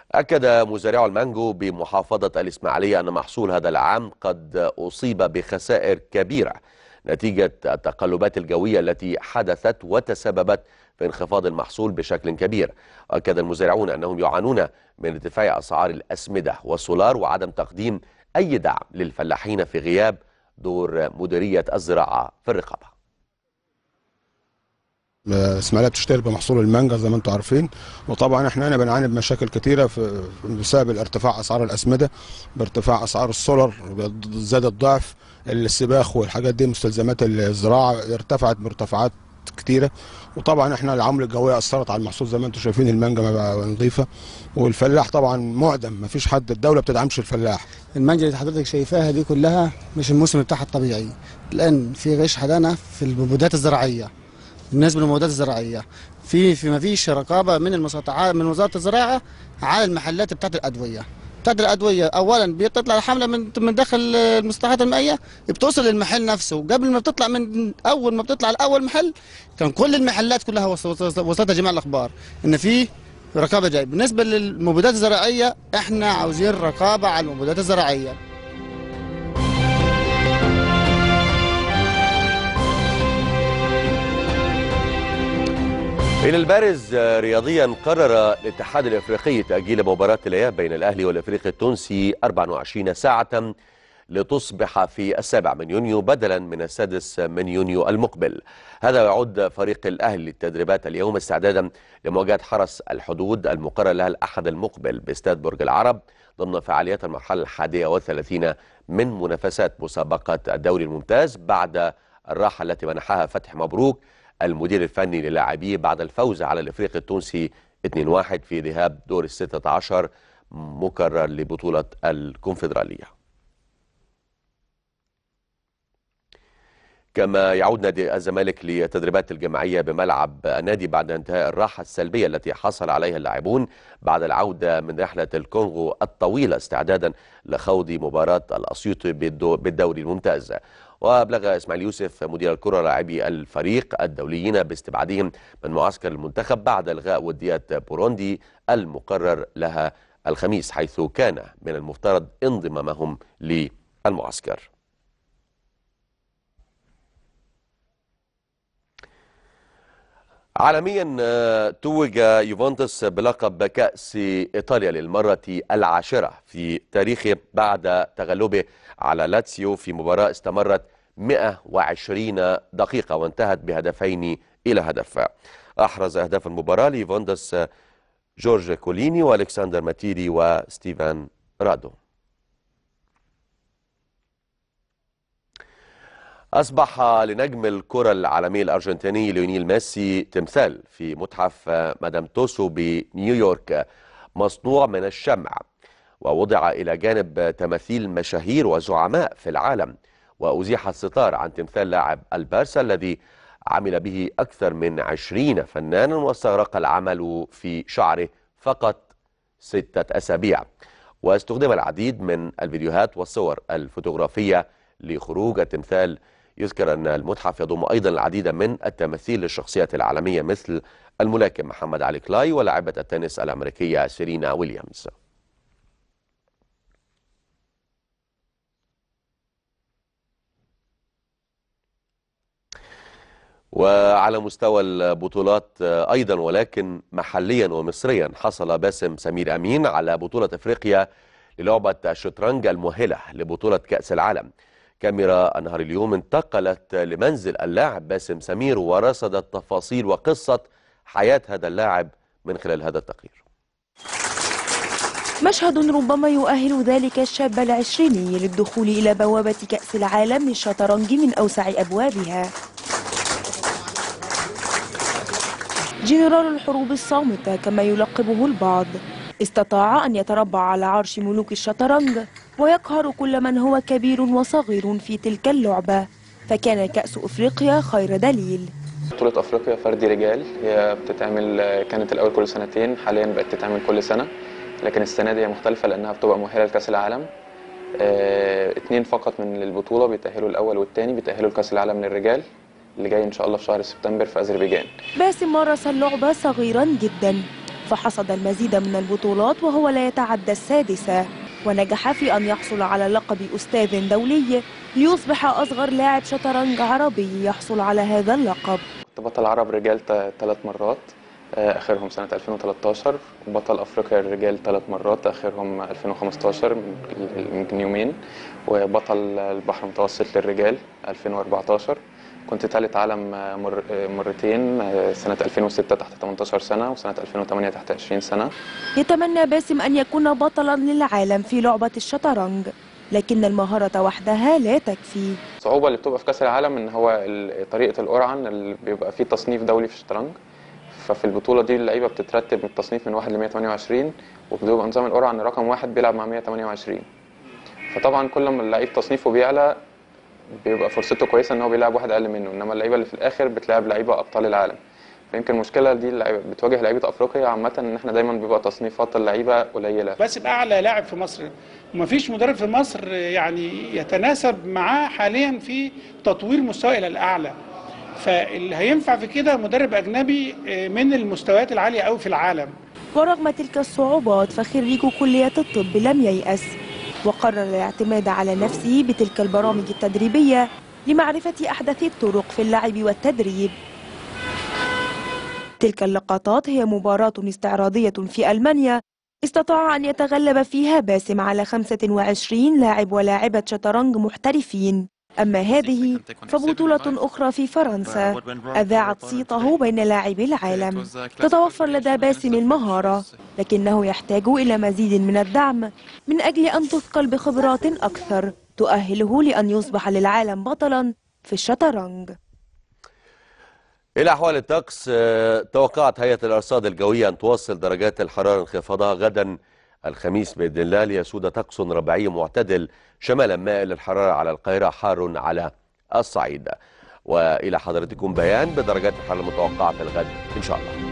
أكد مزارعو المانجو بمحافظة الإسماعيلية أن محصول هذا العام قد أصيب بخسائر كبيرة نتيجة التقلبات الجوية التي حدثت وتسببت في انخفاض المحصول بشكل كبير أكد المزارعون أنهم يعانون من ارتفاع أسعار الأسمدة والسولار وعدم تقديم أي دعم للفلاحين في غياب دور مديرية الزراعة في الرقابة اسماعيليه بتشتهر بمحصول المانجا زي ما انتم عارفين وطبعا احنا هنا بنعاني بمشاكل كتيره في بسبب ارتفاع اسعار الاسمده بارتفاع اسعار السولر زاد الضعف السباخ والحاجات دي مستلزمات الزراعه ارتفعت بارتفاعات كتيره وطبعا احنا العوامل الجويه اثرت على المحصول زي ما انتم شايفين المانجا ما بقى نظيفه والفلاح طبعا معدم ما فيش حد الدوله بتدعمش الفلاح المانجا اللي حضرتك شايفاها دي كلها مش الموسم بتاعها الطبيعي لان في غش حدانا في المبيدات الزراعيه بالنسبه للمبيدات الزراعيه في في ما فيش رقابه من المستطاعات من وزاره الزراعه على المحلات بتاعت الادويه بتاعت الادويه اولا بتطلع الحمله من من داخل المستحقات المائيه بتوصل للمحل نفسه وقبل ما بتطلع من اول ما بتطلع لاول محل كان كل المحلات كلها وصلتها جميع الاخبار ان في رقابه جاي بالنسبه للمبيدات الزراعيه احنا عاوزين رقابه على المبيدات الزراعيه إلى البارز رياضيا قرر الاتحاد الافريقي تاجيل مباراه الاياب بين الاهلي والافريقي التونسي 24 ساعه لتصبح في السابع من يونيو بدلا من السادس من يونيو المقبل هذا يعود فريق الاهلي للتدريبات اليوم استعدادا لمواجهه حرس الحدود المقرر لها الاحد المقبل باستاد برج العرب ضمن فعاليات المرحله الحادية والثلاثين من منافسات مسابقه الدوري الممتاز بعد الراحه التي منحها فتح مبروك المدير الفني للاعبيه بعد الفوز على الافريقي التونسي 2-1 في ذهاب دور الستة عشر مكرر لبطولة الكونفدرالية كما يعود نادي الزمالك لتدريبات الجماعية بملعب النادي بعد انتهاء الراحة السلبية التي حصل عليها اللاعبون بعد العودة من رحلة الكونغو الطويلة استعدادا لخوض مباراة الأسيوطي بالدوري الممتاز وأبلغ إسماعيل يوسف مدير الكرة لاعبي الفريق الدوليين باستبعادهم من معسكر المنتخب بعد إلغاء ودية بوروندي المقرر لها الخميس حيث كان من المفترض انضمامهم للمعسكر عالميا توج يوفنتوس بلقب كأس إيطاليا للمرة العاشرة في تاريخه بعد تغلبه على لاتسيو في مباراة استمرت 120 دقيقة وانتهت بهدفين إلى هدف أحرز أهداف المباراة ليوفنتوس جورج كوليني والكسندر ماتيري وستيفان رادو أصبح لنجم الكرة العالمي الأرجنتيني ليونيل ميسي تمثال في متحف مدام توسو بنيويورك مصنوع من الشمع ووضع إلى جانب تماثيل مشاهير وزعماء في العالم وأزيح الستار عن تمثال لاعب البارسا الذي عمل به أكثر من عشرين فنانا واستغرق العمل في شعره فقط ستة أسابيع واستخدم العديد من الفيديوهات والصور الفوتوغرافية لخروج التمثال يذكر أن المتحف يضم أيضا العديد من التماثيل للشخصيات العالمية مثل الملاكم محمد علي كلاي ولاعبة التنس الأمريكية سيرينا ويليامز وعلى مستوى البطولات أيضا ولكن محليا ومصريا حصل باسم سمير أمين على بطولة إفريقيا للعبة الشطرنج المؤهلة لبطولة كأس العالم كاميرا نهار اليوم انتقلت لمنزل اللاعب باسم سمير ورصدت تفاصيل وقصة حياة هذا اللاعب من خلال هذا التقرير مشهد ربما يؤهل ذلك الشاب العشريني للدخول إلى بوابة كأس العالم للشطرنج من أوسع أبوابها جنرال الحروب الصامتة كما يلقبه البعض استطاع أن يتربع على عرش ملوك الشطرنج ويقهر كل من هو كبير وصغير في تلك اللعبة فكان كأس أفريقيا خير دليل بطولة أفريقيا فردي رجال هي بتتعمل كانت الأول كل سنتين حاليا بقت تتعمل كل سنة لكن السنة دي هي مختلفة لأنها بتبقى مؤهلة لكأس العالم اه اتنين فقط من البطولة بيتأهلوا الأول والتاني بيتأهلوا لكأس العالم للرجال اللي جاي إن شاء الله في شهر سبتمبر في أذربيجان باسم مارس اللعبة صغيرا جدا فحصد المزيد من البطولات وهو لا يتعدى السادسة ونجح في أن يحصل على لقب أستاذ دولي ليصبح أصغر لاعب شطرنج عربي يحصل على هذا اللقب كنت بطل عرب رجال ثلاث مرات آه، اخرهم سنه 2013 وبطل افريقيا الرجال ثلاث مرات اخرهم 2015 من من يومين وبطل البحر المتوسط للرجال 2014 كنت ثالث عالم آه، مر آه، مرتين آه، سنه 2006 تحت 18 سنه وسنه 2008 تحت 20 سنه يتمنى باسم أن يكون بطلا للعالم في لعبة الشطرنج لكن المهارة وحدها لا تكفي الصعوبه اللي بتبقى في كاس العالم ان هو ال- طريقه القرعن اللي بيبقى فيه تصنيف دولي في الشطرنج ففي البطوله دي اللعيبه بتترتب من التصنيف من 1 ل 128 وبيبقى نظام القرعن رقم واحد بيلعب مع 128 فطبعا كل ما اللعيب تصنيفه بيعلى بيبقى فرصته كويسه ان هو بيلعب واحد اقل منه انما اللعيبه اللي في الاخر بتلعب لعيبه ابطال العالم فيمكن المشكله دي اللعيبة بتواجه لعيبه افريقيا عامه ان احنا دايما بيبقى تصنيفات اللعيبه قليله باسم اعلى لاعب في مصر ومفيش مدرب في مصر يعني يتناسب معاه حاليا في تطوير مستوى الى الاعلى فاللي هينفع في كده مدرب اجنبي من المستويات العاليه قوي في العالم ورغم تلك الصعوبات فخريج كلية الطب لم ييأس وقرر الاعتماد على نفسه بتلك البرامج التدريبية لمعرفة أحدث الطرق في اللعب والتدريب تلك اللقطات هي مباراة استعراضية في ألمانيا استطاع أن يتغلب فيها باسم على 25 لاعب ولاعبة شطرنج محترفين أما هذه فبطولة أخرى في فرنسا أذاعت صيته بين لاعبي العالم تتوفر لدى باسم المهارة لكنه يحتاج إلى مزيد من الدعم من أجل أن تثقل بخبرات أكثر تؤهله لأن يصبح للعالم بطلا في الشطرنج إلى أحوال الطقس آه، توقعت هيئة الأرصاد الجوية أن تواصل درجات الحرارة انخفاضها غدا الخميس بإذن الله ليسود طقس ربيعي معتدل شمالا مائل الحرارة على القاهرة حار على الصعيد وإلى حضرتكم بيان بدرجات الحرارة المتوقعة في الغد إن شاء الله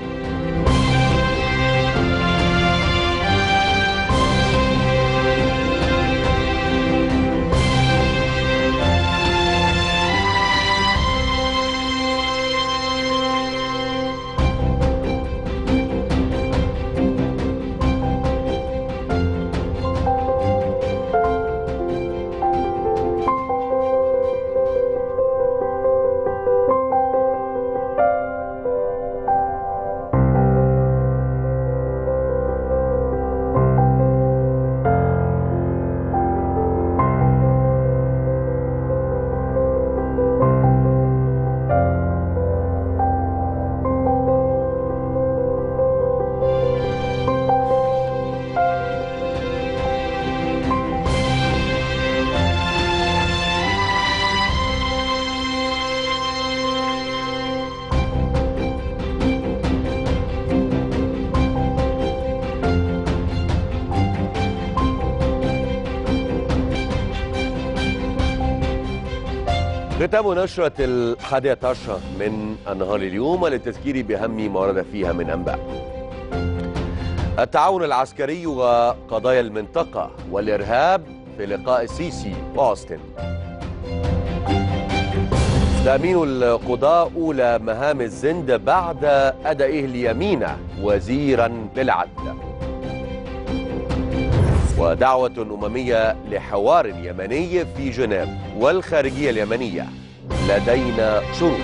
ختام نشرة الحادية عشرة من النهار اليوم وللتذكير بأهم ما ورد فيها من أنباء التعاون العسكري وقضايا المنطقة والإرهاب في لقاء السيسي وأوستن تأمين القضاء أولى مهام الزند بعد أدائه ليمينة وزيرا للعدل ودعوة أممية لحوار يمني في جنيف والخارجية اليمنية لدينا شروط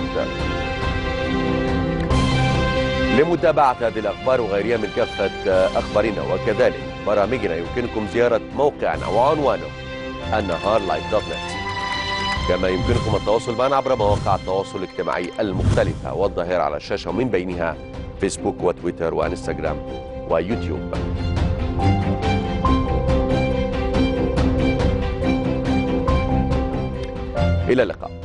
لمتابعة هذه الأخبار وغيرها من كافة أخبارنا وكذلك برامجنا يمكنكم زيارة موقعنا وعنوانه النهار لايف دوت نت كما يمكنكم التواصل معنا عبر مواقع التواصل الاجتماعي المختلفة والظاهرة على الشاشة ومن بينها فيسبوك وتويتر وانستغرام ويوتيوب إلى اللقاء